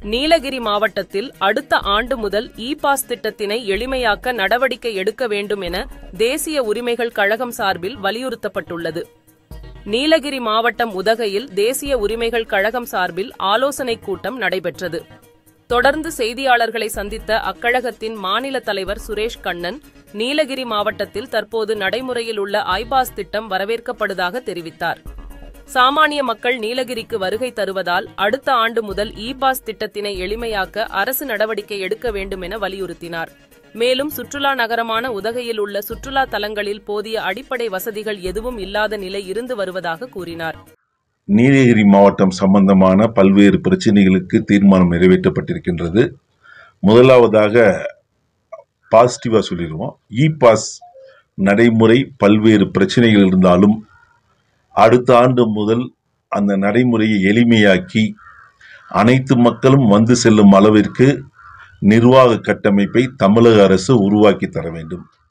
நீலகிரி மாவட்டத்தில் அடுத்த ஆண்டு முதல் இ பாஸ் திட்டத்தினை எளிமையாக்க நடவடிக்கை எடுக்க வேண்டும் என தேசிய உரிமைகள் கழகம் சார்பில் வலியுறுத்தப்பட்டுள்ளது நீலகிரி மாவட்டம் உதகையில் தேசிய உரிமைகள் கழகம் சார்பில் ஆலோசனைக் கூட்டம் நடைபெற்றது தொடர்ந்து செய்தியாளர்களை சந்தித்த அக்கழகத்தின் மாநில தலைவர் சுரேஷ் கண்ணன் நீலகிரி மாவட்டத்தில் தற்போது நடைமுறையில் உள்ள ஐபாஸ் திட்டம் வரவேற்கப்படுவதாக தெரிவித்தார் சாமானிய மக்கள் நீலகிரிக்கு வருகை தருவதால் அடுத்த ஆண்டு முதல் இ பாஸ் திட்டத்தினை எளிமையாக்க அரசு நடவடிக்கை எடுக்க வேண்டும் என வலியுறுத்தினார் மேலும் சுற்றுலா நகரமான உதகையில் உள்ள சுற்றுலா தலங்களில் போதிய அடிப்படை வசதிகள் எதுவும் இல்லாத நிலை இருந்து வருவதாக கூறினார் நீலகிரி மாவட்டம் சம்பந்தமான பல்வேறு பிரச்சனைகளுக்கு தீர்மானம் நிறைவேற்றப்பட்டிருக்கின்றது முதலாவதாக பாசிட்டிவாக சொல்லிடுவோம் இ பாஸ் நடைமுறை பல்வேறு பிரச்சனைகள் இருந்தாலும் அடுத்த ஆண்டு முதல் அந்த நடைமுறையை எளிமையாக்கி அனைத்து மக்களும் வந்து செல்லும் அளவிற்கு நிர்வாக கட்டமைப்பை தமிழக அரசு உருவாக்கி தர வேண்டும்